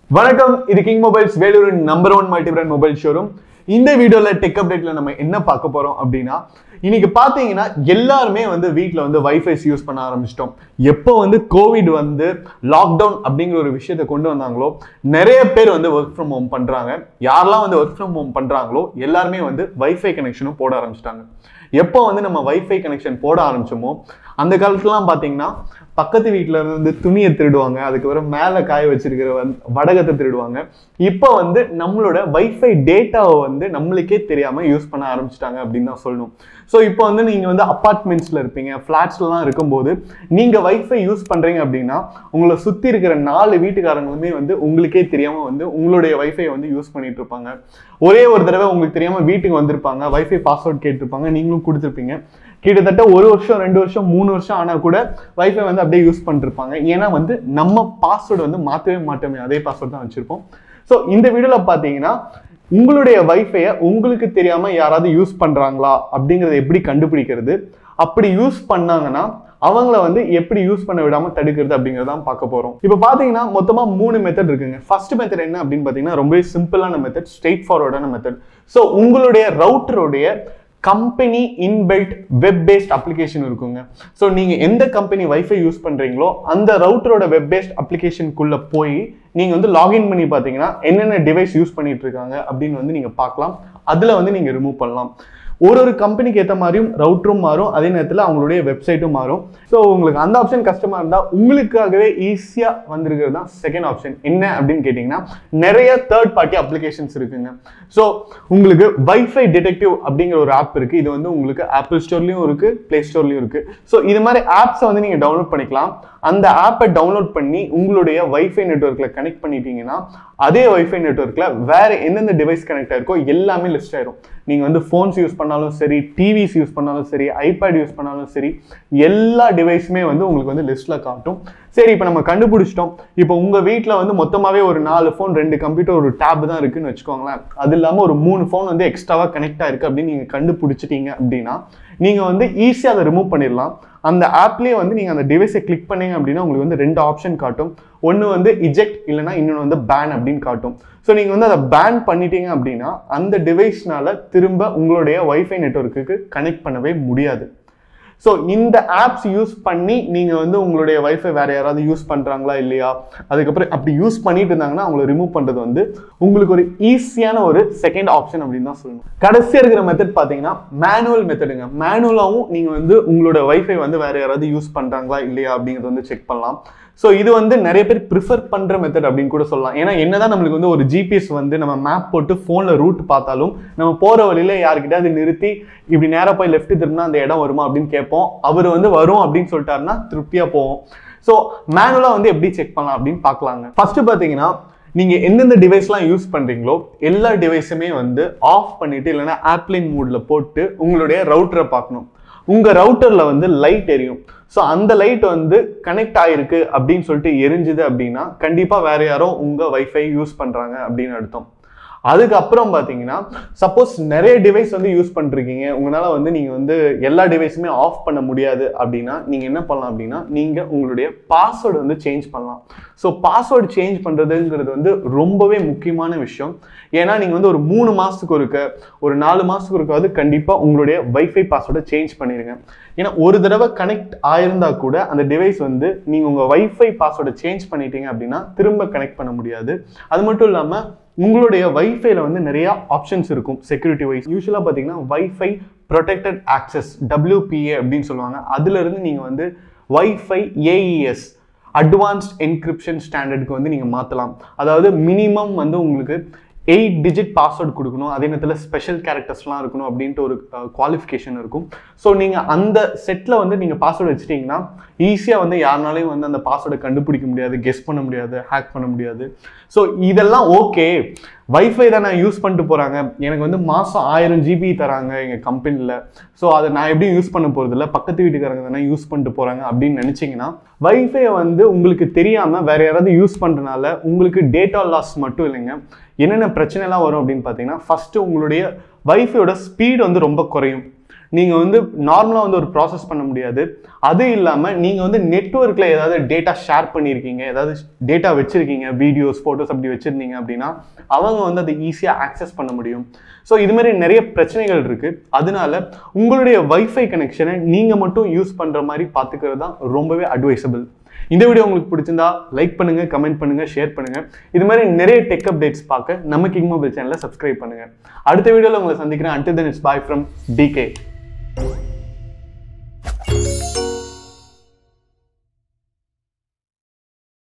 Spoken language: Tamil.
வணக்கம் இது கிங் மொபைல்ஸ் வேலூரின் number one multi brand mobile showroom இந்த வீடியோல டெக் அப்டேட்ல நம்ம என்ன பார்க்க போறோம் அப்படின்னா இன்னைக்கு பாத்தீங்கன்னா எல்லாருமே வந்து வீட்ல வந்து வைஃபைஸ் யூஸ் பண்ண ஆரம்பிச்சிட்டோம் எப்போ வந்து கோவிட் வந்து லாக்டவுன் அப்படிங்கிற ஒரு விஷயத்தை கொண்டு வந்தாங்களோ நிறைய பேர் வந்து ஒர்க் ஃப்ரம் ஹோம் பண்றாங்க யாரெல்லாம் வந்து ஒர்க் ஃப்ரம் ஹோம் பண்றாங்களோ எல்லாருமே வந்து வைஃபை கனெக்ஷனும் போட ஆரம்பிச்சிட்டாங்க எப்போ வந்து நம்ம வைஃபை கனெக்ஷன் போட ஆரம்பிச்சோமோ அந்த காலத்துலலாம் பார்த்தீங்கன்னா பக்கத்து வீட்டில் இருந்து துணியை திருடுவாங்க அதுக்கப்புறம் மேலே காய வச்சிருக்கிற வந்து வடகத்தை திருடுவாங்க இப்போ வந்து நம்மளோட வைஃபை டேட்டாவை வந்து நம்மளுக்கே தெரியாமல் யூஸ் பண்ண ஆரம்பிச்சிட்டாங்க அப்படின்னு தான் சொல்லணும் ஸோ இப்போ வந்து நீங்கள் வந்து அப்பார்ட்மெண்ட்ஸில் இருப்பீங்க ஃப்ளாட்ஸ்லாம் இருக்கும்போது நீங்கள் வைஃபை யூஸ் பண்ணுறீங்க அப்படின்னா உங்களை சுற்றி இருக்கிற நாலு வீட்டுக்காரங்களுமே வந்து உங்களுக்கே தெரியாமல் வந்து உங்களுடைய வைஃபை வந்து யூஸ் பண்ணிட்டு இருப்பாங்க ஒரே ஒரு தடவை உங்களுக்கு தெரியாமல் வீட்டுக்கு வந்திருப்பாங்க வைஃபை பாஸ்வேர்ட் கேட்டிருப்பாங்க நீங்களும் கொடுத்துருப்பீங்க கிட்டத்தட்ட ஒரு வருஷம் ரெண்டு வருஷம் மூணு வருஷம் ஆனால் கூட வைஃபை வந்து அப்படியே யூஸ் பண்ணிருப்பாங்க ஏன்னா வந்து நம்ம பாஸ்வேர்டு வந்து மாற்றவே மாட்டோமே அதே பாஸ்வேர்ட் தான் வச்சுருப்போம் ஸோ இந்த வீடியோவில் பார்த்தீங்கன்னா உங்களுடைய வைஃபையை உங்களுக்கு தெரியாமல் யாராவது யூஸ் பண்ணுறாங்களா அப்படிங்கிறத எப்படி கண்டுபிடிக்கிறது அப்படி யூஸ் பண்ணாங்கன்னா அவங்கள வந்து எப்படி யூஸ் பண்ண விடாம தடுக்கிறது அப்படிங்கறத தான் பார்க்க போறோம் இப்போ பாத்தீங்கன்னா மொத்தமா மூணு மெத்தட் இருக்குங்க ஃபர்ஸ்ட் மெத்தட் என்ன அப்படின்னு பாத்தீங்கன்னா ரொம்பவே சிம்பிளான மெத்தட் ஸ்ட்ரெயிட் ஃபார்வர்டான மெத்தட் ஸோ உங்களுடைய ரவுட்டருடைய company inbuilt web based application இருக்குங்க ஸோ நீங்கள் எந்த கம்பெனி வைஃபை யூஸ் பண்ணுறீங்களோ அந்த ரவுட்டரோட வெப் பேஸ்ட் அப்ளிகேஷனுக்குள்ளே போய் நீங்கள் வந்து லாகின் பண்ணி பார்த்தீங்கன்னா என்னென்ன டிவைஸ் யூஸ் பண்ணிட்டு இருக்காங்க அப்படின்னு வந்து நீங்கள் பார்க்கலாம் அதில் வந்து நீங்கள் ரிமூவ் பண்ணலாம் ஒரு ஒரு கம்பெனிக்கு ஏற்ற மாதிரியும் ரவுட்டரும் மாறும் அதே நேரத்தில் அவங்களுடைய வெப்சைட்டும் மாறும் ஸோ உங்களுக்கு அந்த ஆப்ஷன் கஷ்டமாக இருந்தால் உங்களுக்காகவே ஈஸியாக வந்திருக்கிறது தான் செகண்ட் ஆப்ஷன் என்ன அப்படின்னு கேட்டிங்கன்னா நிறைய தேர்ட் பார்ட்டி அப்ளிகேஷன்ஸ் இருக்குங்க ஸோ உங்களுக்கு வைஃபை டிடெக்டிவ் அப்படிங்கிற ஒரு ஆப் இருக்குது இது வந்து உங்களுக்கு ஆப்பிள் ஸ்டோர்லையும் இருக்குது ப்ளே ஸ்டோர்லையும் இருக்குது ஸோ இது மாதிரி ஆப்ஸை வந்து நீங்கள் டவுன்லோட் பண்ணிக்கலாம் அந்த ஆப்பை டவுன்லோட் பண்ணி உங்களுடைய வைஃபை நெட்ஒர்க்கில் கனெக்ட் பண்ணிட்டீங்கன்னா அதே வைஃபை நெட்ஒர்க்கில் வேற எந்தெந்த டிவைஸ் கனெக்ட் ஆயிருக்கோ எல்லாமே லிஸ்ட் ஆயிரும் நீங்கள் வந்து ஃபோன்ஸ் யூஸ் பண்ணாலும் சரி டிவிஸ் யூஸ் பண்ணாலும் சரி ஐபேட் யூஸ் பண்ணாலும் சரி எல்லா டிவைஸுமே வந்து உங்களுக்கு வந்து லிஸ்ட்டில் காட்டும் சரி இப்போ நம்ம கண்டுபிடிச்சிட்டோம் இப்போ உங்கள் வீட்டில் வந்து மொத்தமாகவே ஒரு நாலு ஃபோன் ரெண்டு கம்ப்யூட்டர் ஒரு டேப் தான் இருக்குன்னு வச்சுக்கோங்களேன் அது இல்லாமல் ஒரு மூணு ஃபோன் வந்து எக்ஸ்ட்ராவாக கனெக்ட் ஆயிருக்கு அப்படின்னு நீங்கள் கண்டுபிடிச்சிட்டீங்க அப்படின்னா நீங்கள் வந்து ஈஸியாக அதை ரிமூவ் பண்ணிடலாம் அந்த ஆப்லேயே வந்து நீங்கள் அந்த டிவைஸை கிளிக் பண்ணீங்க அப்படின்னா உங்களுக்கு வந்து ரெண்டு ஆப்ஷன் காட்டும் ஒன்று வந்து இஜெக்ட் இல்லைனா இன்னொன்று வந்து பேன் அப்படின்னு காட்டும் ஸோ நீங்கள் வந்து அதை பேன் பண்ணிட்டீங்க அப்படின்னா அந்த டிவைஸ்னால திரும்ப உங்களுடைய வைஃபை நெட்ஒர்க்குக்கு கனெக்ட் பண்ணவே முடியாது ஸோ இந்த ஆப்ஸ் யூஸ் பண்ணி நீங்கள் வந்து உங்களுடைய வைஃபை வேற யாராவது யூஸ் பண்ணுறாங்களா இல்லையா அதுக்கப்புறம் அப்படி யூஸ் பண்ணிட்டு இருந்தாங்கன்னா அவங்கள ரிமூவ் பண்ணுறது வந்து உங்களுக்கு ஒரு ஈஸியான ஒரு செகண்ட் ஆப்ஷன் அப்படின்னு தான் சொல்லணும் கடைசியாக இருக்கிற மெத்தட் பார்த்தீங்கன்னா மேனுவல் மெத்தடுங்க மேனுவலாகவும் நீங்கள் வந்து உங்களோட வைஃபை வந்து வேற யாராவது யூஸ் பண்ணுறாங்களா இல்லையா அப்படிங்கிறத வந்து செக் பண்ணலாம் ஸோ இது வந்து நிறைய பேர் ப்ரிஃபர் பண்ணுற மெத்தட் அப்படின்னு கூட சொல்லலாம் ஏன்னா என்னதான் நம்மளுக்கு வந்து ஒரு ஜிபிஎஸ் வந்து நம்ம மேப் போட்டு ஃபோனில் ரூட் பார்த்தாலும் நம்ம போகிற வழியில் யாருக்கிட்டாவது நிறுத்தி இப்படி நேராக போய் லெஃப்ட் திரும்பினா அந்த இடம் வருமா அப்படின்னு கேட்போம் அவர் வந்து வரும் அப்படின்னு சொல்லிட்டாருன்னா திருப்தியாக போவோம் ஸோ மேனுவலாக வந்து எப்படி செக் பண்ணலாம் அப்படின்னு பார்க்கலாங்க ஃபர்ஸ்ட் பார்த்தீங்கன்னா நீங்கள் எந்தெந்த டிவைஸ்லாம் யூஸ் பண்ணுறீங்களோ எல்லா டிவைஸுமே வந்து ஆஃப் பண்ணிட்டு இல்லைன்னா ஆப்லைன் மூடில் போட்டு உங்களுடைய ரவுட்டரை பார்க்கணும் உங்கள் ரவுட்டரில் வந்து லைட் எரியும் ஸோ அந்த லைட் வந்து கனெக்ட் ஆகிருக்கு அப்படின்னு சொல்லிட்டு எரிஞ்சுது அப்படின்னா கண்டிப்பாக வேற யாரோ உங்கள் வைஃபை யூஸ் பண்ணுறாங்க அப்படின்னு அர்த்தம் அதுக்கப்புறம் பார்த்தீங்கன்னா சப்போஸ் நிறைய டிவைஸ் வந்து யூஸ் பண்ணிருக்கீங்க உங்களால் வந்து நீங்கள் வந்து எல்லா டிவைஸுமே ஆஃப் பண்ண முடியாது அப்படின்னா நீங்கள் என்ன பண்ணலாம் அப்படின்னா நீங்கள் உங்களுடைய பாஸ்வேர்டு வந்து சேஞ்ச் பண்ணலாம் ஸோ பாஸ்வேர்டு சேஞ்ச் பண்ணுறதுங்கிறது வந்து ரொம்பவே முக்கியமான விஷயம் ஏன்னா நீங்கள் வந்து ஒரு மூணு மாதத்துக்கு ஒருக்க ஒரு நாலு மாதத்துக்கு ஒருக்காவது கண்டிப்பாக உங்களுடைய வைஃபை பாஸ்வேர்டை சேஞ்ச் பண்ணிடுங்க ஏன்னா ஒரு தடவை கனெக்ட் ஆயிருந்தா கூட அந்த டிவைஸ் வந்து நீங்கள் உங்கள் வைஃபை பாஸ்வேர்டை சேஞ்ச் பண்ணிட்டீங்க அப்படின்னா திரும்ப கனெக்ட் பண்ண முடியாது அது மட்டும் இல்லாமல் உங்களுடைய வைஃபைல வந்து நிறைய ஆப்ஷன்ஸ் இருக்கும் செக்யூரிட்டி வைஸ் யூஸ்வலாக பார்த்தீங்கன்னா வைஃபை ப்ரொடெக்டட் ஆக்சஸ் டபிள்யூபிஏ அப்படின்னு சொல்லுவாங்க அதுல இருந்து நீங்கள் வந்து வைஃபை ஏஇஎஸ் அட்வான்ஸ்ட் என்கிரிப்ஷன் ஸ்டாண்டர்டுக்கு வந்து நீங்கள் மாற்றலாம் அதாவது மினிமம் வந்து உங்களுக்கு எயிட் டிஜிட் பாஸ்வேர்டு கொடுக்கணும் அதே நேரத்தில் ஸ்பெஷல் கேரக்டர்ஸ்லாம் இருக்கணும் அப்படின்ட்டு ஒரு குவாலிஃபிகேஷன் இருக்கும் ஸோ நீங்கள் அந்த செட்டில் வந்து நீங்கள் பாஸ்வேர்டு வச்சுட்டிங்கன்னா ஈஸியாக வந்து யாருனாலையும் வந்து அந்த பாஸ்வேர்டை கண்டுபிடிக்க முடியாது கெஸ் பண்ண முடியாது ஹேக் பண்ண முடியாது ஸோ இதெல்லாம் ஓகே வைஃபை தான் நான் யூஸ் பண்ணிட்டு போகிறாங்க எனக்கு வந்து மாதம் ஆயிரம் ஜிபி தராங்க எங்கள் கம்பெனியில் ஸோ அதை நான் எப்படி யூஸ் பண்ண போகிறதில்ல பக்கத்து வீட்டுக்காரங்க தானே யூஸ் பண்ணிட்டு போகிறாங்க அப்படின்னு நினச்சிங்கன்னா வைஃபையை வந்து உங்களுக்கு தெரியாமல் வேற யாராவது யூஸ் பண்ணுறனால உங்களுக்கு டேட்டா லாஸ் மட்டும் இல்லைங்க என்னென்ன பிரச்சனைலாம் வரும் அப்படின்னு பார்த்தீங்கன்னா ஃபஸ்ட்டு உங்களுடைய வைஃபையோட ஸ்பீடு வந்து ரொம்ப குறையும் நீங்கள் வந்து நார்மலாக வந்து ஒரு ப்ராசஸ் பண்ண முடியாது அது இல்லாமல் நீங்கள் வந்து நெட்ஒர்க்கில் ஏதாவது டேட்டா ஷேர் பண்ணியிருக்கீங்க ஏதாவது டேட்டா வச்சுருக்கீங்க வீடியோஸ் ஃபோட்டோஸ் அப்படி வச்சுருந்தீங்க அப்படின்னா அவங்க வந்து அதை ஈஸியாக ஆக்சஸ் பண்ண முடியும் ஸோ இது மாதிரி நிறைய பிரச்சனைகள் இருக்குது அதனால உங்களுடைய வைஃபை கனெக்ஷனை நீங்கள் மட்டும் யூஸ் பண்ணுற மாதிரி பார்த்துக்கிறது தான் ரொம்பவே அட்வைசபிள் இந்த வீடியோ உங்களுக்கு பிடிச்சிருந்தா லைக் பண்ணுங்க கமெண்ட் பண்ணுங்க ஷேர் பண்ணுங்க இது மாதிரி நிறைய டெக் அப்டேட்ஸ் பார்க்க நம்ம கிங் மொபைல் சேனலை சப்ஸ்கிரைப் பண்ணுங்க அடுத்த வீடியோவில் உங்களை சந்திக்கிறேன் until then it's bye from decay